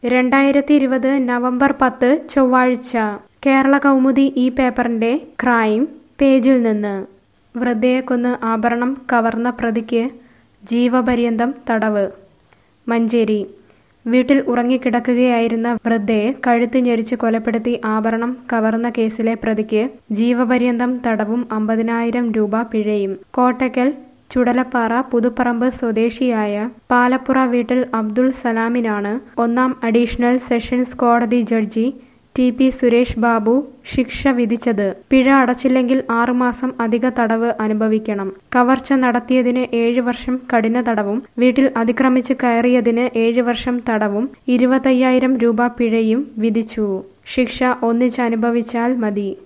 രണ്ടായിരത്തി ഇരുപത് നവംബർ പത്ത് ചൊവ്വാഴ്ച കേരള കൗമുദി ഈ പേപ്പറിന്റെ ക്രൈം പേജിൽ നിന്ന് വൃദ്ധയെ കൊന്ന് ആഭരണം കവർന്ന പ്രതിക്ക് ജീവപര്യന്തം തടവ് മഞ്ചേരി വീട്ടിൽ ഉറങ്ങിക്കിടക്കുകയായിരുന്ന വൃദ്ധയെ കഴുത്ത് ഞെരിച്ച് കൊലപ്പെടുത്തി ആഭരണം കവർന്ന കേസിലെ പ്രതിക്ക് ജീവപര്യന്തം തടവും അമ്പതിനായിരം രൂപ പിഴയും കോട്ടയ്ക്കൽ ചുടലപ്പാറ പുതുപ്പറമ്പ് സ്വദേശിയായ പാലപ്പുറ വീട്ടിൽ അബ്ദുൾ സലാമിനാണ് ഒന്നാം അഡീഷണൽ സെഷൻസ് കോടതി judge T P Suresh Babu ശിക്ഷ വിധിച്ചത് പിഴ അടച്ചില്ലെങ്കിൽ ആറുമാസം അധിക തടവ് അനുഭവിക്കണം കവർച്ച നടത്തിയതിന് ഏഴ് വർഷം കഠിന തടവും വീട്ടിൽ അതിക്രമിച്ച് കയറിയതിന് ഏഴ് വർഷം തടവും ഇരുപത്തയ്യായിരം രൂപ പിഴയും വിധിച്ചു ശിക്ഷ ഒന്നിച്ചനുഭവിച്ചാൽ മതി